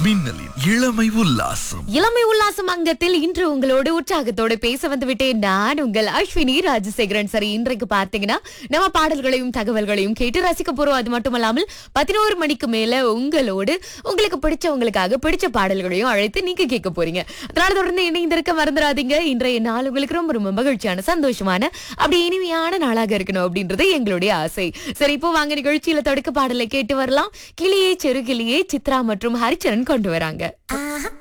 மின்னலின் இளமை உல்லாசம் இளமை உல்லாசம் அங்கத்தில் இன்று உங்களோடு உற்சாகத்தோடு பேச வந்து விட்டேன் நான் உங்கள் அஸ்வினி ராஜசேகரன் சரி இன்றைக்கு பார்த்தீங்கன்னா நம்ம பாடல்களையும் தகவல்களையும் கேட்டு ரசிக்க போறோம் அது மட்டுமல்லாமல் பதினோரு மணிக்கு மேல உங்களோடு உங்களுக்கு பிடிச்சவங்களுக்காக பிடிச்ச பாடல்களையும் அழைத்து நீங்க கேட்க போறீங்க அதனால தொடர்ந்து இணைந்திருக்க மறந்துடாதீங்க இன்றைய நாள் உங்களுக்கு ரொம்ப ரொம்ப மகிழ்ச்சியான சந்தோஷமான அப்படி இனிமையான நாளாக இருக்கணும் அப்படின்றது எங்களுடைய ஆசை சரி இப்போ வாங்க நிகழ்ச்சியில தொடக்க பாடலை கேட்டு வரலாம் கிளியே செரு கிளியே சித்ரா மற்றும் ஹரிச்சரன் கொண்டு வராங்க